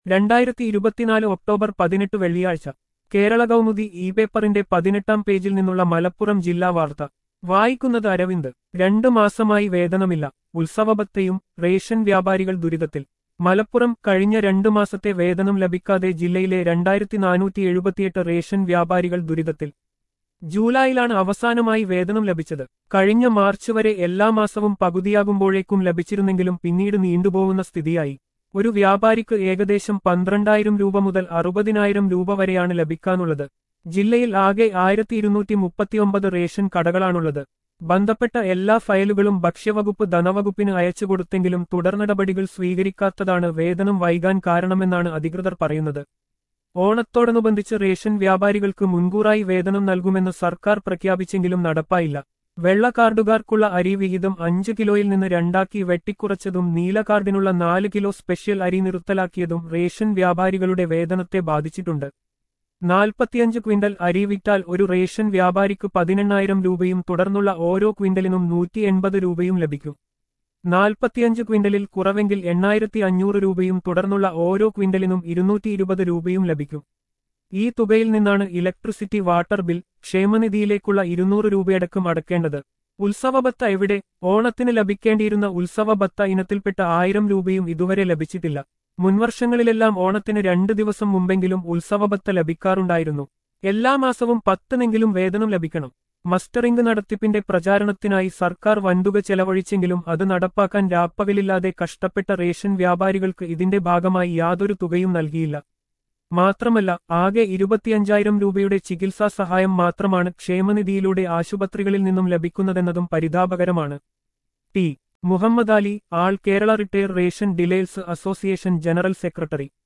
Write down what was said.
രണ്ടായിരത്തി ഇരുപത്തിനാല് ഒക്ടോബർ പതിനെട്ട് വെള്ളിയാഴ്ച കേരള കൗമുദി ഇ പേപ്പറിന്റെ പതിനെട്ടാം പേജിൽ നിന്നുള്ള മലപ്പുറം ജില്ലാ വാർത്ത വായിക്കുന്നത് അരവിന്ദ് രണ്ടു മാസമായി വേതനമില്ല ഉത്സവബത്തയും റേഷൻ വ്യാപാരികൾ ദുരിതത്തിൽ മലപ്പുറം കഴിഞ്ഞ രണ്ടു മാസത്തെ വേതനം ലഭിക്കാതെ ജില്ലയിലെ രണ്ടായിരത്തി നാനൂറ്റി എഴുപത്തിയെട്ട് റേഷൻ വ്യാപാരികൾ ദുരിതത്തിൽ ജൂലൈയിലാണ് അവസാനമായി വേതനം ലഭിച്ചത് കഴിഞ്ഞ മാർച്ച് വരെ എല്ലാ മാസവും പകുതിയാകുമ്പോഴേക്കും ലഭിച്ചിരുന്നെങ്കിലും പിന്നീട് നീണ്ടുപോകുന്ന സ്ഥിതിയായി ഒരു വ്യാപാരിക്ക് ഏകദേശം പന്ത്രണ്ടായിരം രൂപ മുതൽ അറുപതിനായിരം രൂപ വരെയാണ് ലഭിക്കാനുള്ളത് ജില്ലയിൽ ആകെ ആയിരത്തി ഇരുന്നൂറ്റി മുപ്പത്തിയൊമ്പത് റേഷൻ കടകളാണുള്ളത് ബന്ധപ്പെട്ട എല്ലാ ഫയലുകളും ഭക്ഷ്യവകുപ്പ് ധനവകുപ്പിന് അയച്ചുകൊടുത്തെങ്കിലും തുടർ നടപടികൾ സ്വീകരിക്കാത്തതാണ് വേതനം വൈകാൻ കാരണമെന്നാണ് അധികൃതർ പറയുന്നത് ഓണത്തോടനുബന്ധിച്ച് റേഷൻ വ്യാപാരികൾക്ക് മുൻകൂറായി വേതനം നൽകുമെന്ന് സർക്കാർ പ്രഖ്യാപിച്ചെങ്കിലും നടപ്പായില്ല വെള്ള കാർഡുകാർക്കുള്ള അരി വിഹിതം അഞ്ച് കിലോയിൽ നിന്ന് രണ്ടാക്കി വെട്ടിക്കുറച്ചതും നീല കാർഡിനുള്ള നാല് കിലോ സ്പെഷ്യൽ അരി നിർത്തലാക്കിയതും റേഷൻ വ്യാപാരികളുടെ വേതനത്തെ ബാധിച്ചിട്ടുണ്ട് നാൽപ്പത്തിയഞ്ച് ക്വിന്റൽ അരി വിറ്റാൽ ഒരു റേഷൻ വ്യാപാരിക്ക് പതിനെണ്ണായിരം രൂപയും തുടർന്നുള്ള ഓരോ ക്വിന്റലിനും നൂറ്റി എൺപത് രൂപയും ലഭിക്കും നാൽപ്പത്തിയഞ്ച് ക്വിന്റലിൽ കുറവെങ്കിൽ എണ്ണായിരത്തി അഞ്ഞൂറ് രൂപയും തുടർന്നുള്ള ഓരോ ക്വിന്റലിനും ഇരുന്നൂറ്റി ഇരുപത് രൂപയും ലഭിക്കും ഈ തുകയിൽ നിന്നാണ് ഇലക്ട്രിസിറ്റി വാട്ടർ ബിൽ ക്ഷേമനിധിയിലേക്കുള്ള ഇരുന്നൂറ് രൂപയടക്കം അടക്കേണ്ടത് ഉത്സവബത്ത എവിടെ ഓണത്തിന് ലഭിക്കേണ്ടിയിരുന്ന ഉത്സവബത്ത ഇനത്തിൽപ്പെട്ട ആയിരം രൂപയും ഇതുവരെ ലഭിച്ചിട്ടില്ല മുൻവർഷങ്ങളിലെല്ലാം ഓണത്തിന് രണ്ടു ദിവസം മുമ്പെങ്കിലും ഉത്സവബത്ത ലഭിക്കാറുണ്ടായിരുന്നു എല്ലാ മാസവും പത്തിനെങ്കിലും വേതനം ലഭിക്കണം മസ്റ്ററിംഗ് നടത്തിപ്പിന്റെ പ്രചാരണത്തിനായി സർക്കാർ വൻതുക ചെലവഴിച്ചെങ്കിലും അത് നടപ്പാക്കാൻ രാപ്പകലില്ലാതെ കഷ്ടപ്പെട്ട റേഷൻ വ്യാപാരികൾക്ക് ഇതിന്റെ ഭാഗമായി യാതൊരു തുകയും നൽകിയില്ല മാത്രമല്ല ആകെ ഇരുപത്തിയഞ്ചായിരം രൂപയുടെ ചികിത്സാ സഹായം മാത്രമാണ് ക്ഷേമനിധിയിലൂടെ ആശുപത്രികളിൽ നിന്നും ലഭിക്കുന്നതെന്നതും പരിതാപകരമാണ് T Muhammad Ali all Kerala retire ration dealers association general secretary